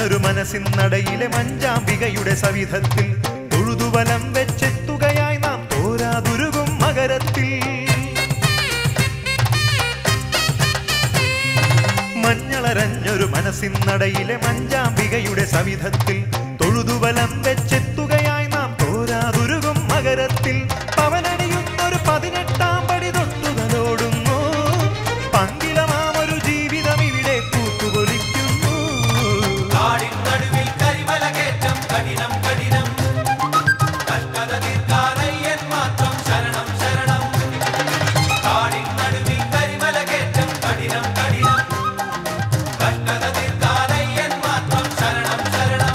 മഞ്ഞളരഞ്ഞൊരു മനസ്സിൻ നടയിലെ മഞ്ചാമ്പികയുടെ സവിധത്തിൽ തൊഴുതുവലം വെച്ചെത്തുകയായി നാം തോരാതുരുകും മകരത്തിൽ മഞ്ഞളരഞ്ഞൊരു മനസ്സിൻ നടയിലെ മഞ്ചാമ്പികയുടെ സവിധത്തിൽ തൊഴുതുവലം വെച്ചെത്തുകയായി നാം തോരാതുരുകും മകരത്തിൽ പവനണിയുന്നൊരു പതിനെട്ടാം പടി തൊട്ടുതലോടുന്നു പങ്കിലമാമൊരു ജീവിതം ഇവിടെ പൂത്തുകൊലിക്കുന്നു കാടിൻ നടുവിൽ കരിമല കയറ്റം കഠിനം കഠിനം കൽക്കഥ തീർക്കാനയ്യൻ മാത്രം ശരണം ശരണം കാടിൻ നടുവിൽ കരിമല കയറ്റം കഠിനം കഠിനം കൽക്കഥ തീർക്കാനയ്യൻ മാത്രം ശരണം ശരണം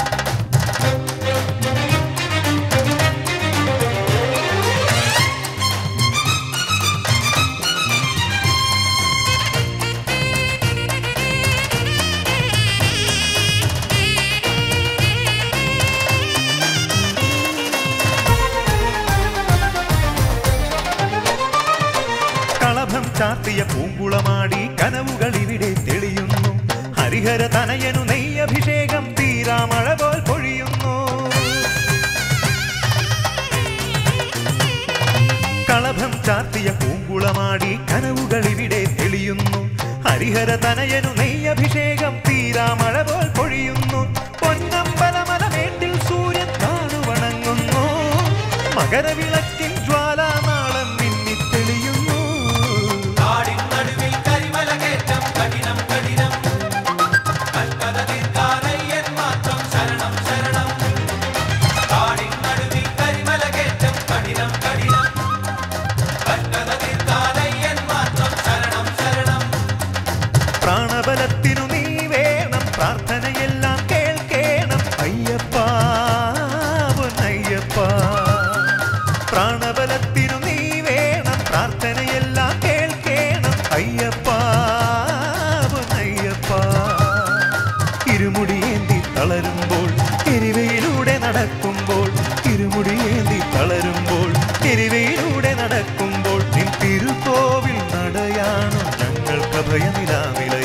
കളഭം ചാർത്തിയ പൂങ്കുളമാടി കനവുകൾ ഇവിടെ തെളിയുന്നു ഹരിഹര തനയനു നെയ്യഭിഷേകം തീരാമഴ പോൽ പൊഴിയുന്നു കളഭം ചാർത്തിയ പൂങ്കുളമാടി കനവുകൾ ഇവിടെ തെളിയുന്നു ഹരിഹര തനയനു നെയ്യഭിഷേകം തീരാമഴ പോൽ പൊഴിയുന്നു പൊന്നമ്പലമലമേട്ടിൽ സൂര്യൻ കാണുവണങ്ങുന്നു മകരവിളക്കിൻ ജ്വാലാനാളം മിന്നിത്തെളിയുന്നു കാടിൻ നടുവിൽ കരിമല കയറ്റം കഠിനം കഠിനം കൽക്കഥ തീർക്കാനയ്യൻ മാത്രം ശരണം ശരണം കാടിൻ നടുവിൽ കരിമല കയറ്റം കഠിനം കഠിനം കൽക്കഥ തീർക്കാനയ്യൻ മാത്രം ശരണം ശരണം പ്രാണബലത്തിനു നീ വേണം പ്രാർത്ഥനയെല്ലാം കേൾക്കേണം അയ്യപ്പ പൊന്നയ്യപ്പ പ്രാണബലത്തിനു നീ വേണം പ്രാർത്ഥനയെല്ലാം കേൾക്കേണം അയ്യപ്പ പൊന്നയ്യപ്പ ഇരുമുടിയേന്തി തളരുമ്പോൾ എരിവയിലൂടെ നടക്കുമ്പോൾ ഇരുമുടിയേന്തി തളരുമ്പോൾ എരിവയിലൂടെ നടക്കുമ്പോൾ നിൻ തിരുക്കോവിൽ നടയാണോ ഞങ്ങൾക്ക് ഭയനിലാവില